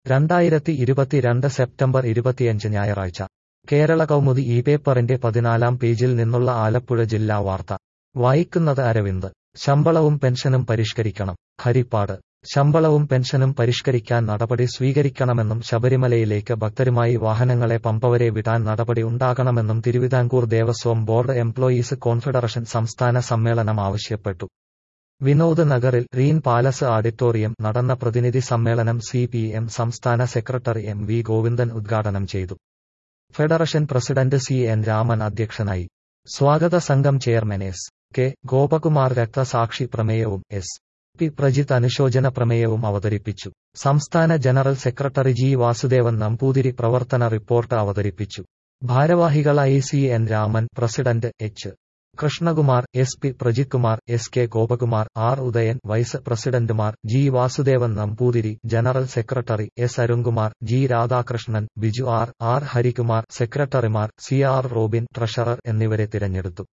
രണ്ടായിരത്തി ഇരുപത്തിരണ്ട് സെപ്റ്റംബർ ഇരുപത്തിയഞ്ച് ഞായറാഴ്ച കേരള കൗമുദി ഈ പേപ്പറിന്റെ പതിനാലാം പേജിൽ നിന്നുള്ള ആലപ്പുഴ ജില്ലാ വാർത്ത വായിക്കുന്നത് അരവിന്ദ് ശമ്പളവും പെൻഷനും പരിഷ്കരിക്കണം ഹരിപ്പാട് ശമ്പളവും പെൻഷനും പരിഷ്കരിക്കാൻ നടപടി സ്വീകരിക്കണമെന്നും ശബരിമലയിലേക്ക് ഭക്തരുമായി വാഹനങ്ങളെ പമ്പവരെ വിടാൻ നടപടി ഉണ്ടാകണമെന്നും Travancore Devaswom board employees confederation സംസ്ഥാന സമ്മേളനം ആവശ്യപ്പെട്ടു വിനോദ് നഗറിൽ റീൻ പാലസ് ഓഡിറ്റോറിയം നടന്ന പ്രതിനിധി സമ്മേളനം സി പി എം സംസ്ഥാന സെക്രട്ടറി എം വി ഗോവിന്ദൻ ഉദ്ഘാടനം ചെയ്തു federation president C N Raman അധ്യക്ഷനായി സ്വാഗത സംഘം ചെയർമാൻ എസ് കെ ഗോപകുമാർ രക്തസാക്ഷി പ്രമേയവും എസ് പി പ്രജിത്ത് അനുശോചന പ്രമേയവും അവതരിപ്പിച്ചു സംസ്ഥാന general secretary G Vasudevan Namboothiri പ്രവർത്തന റിപ്പോർട്ട് അവതരിപ്പിച്ചു ഭാരവാഹികളായി C N Raman president H Krishnakumar S P Prajith Kumar S K Gopakumar R Udayan vice പ്രസിഡന്റുമാർ G Vasudevan Namboothiri general secretary S Arunkumar G Radhakrishnan Biju R R Harikumar സെക്രട്ടറിമാർ സി ആർ റോബിൻ ട്രഷറർ എന്നിവരെ തിരഞ്ഞെടുത്തു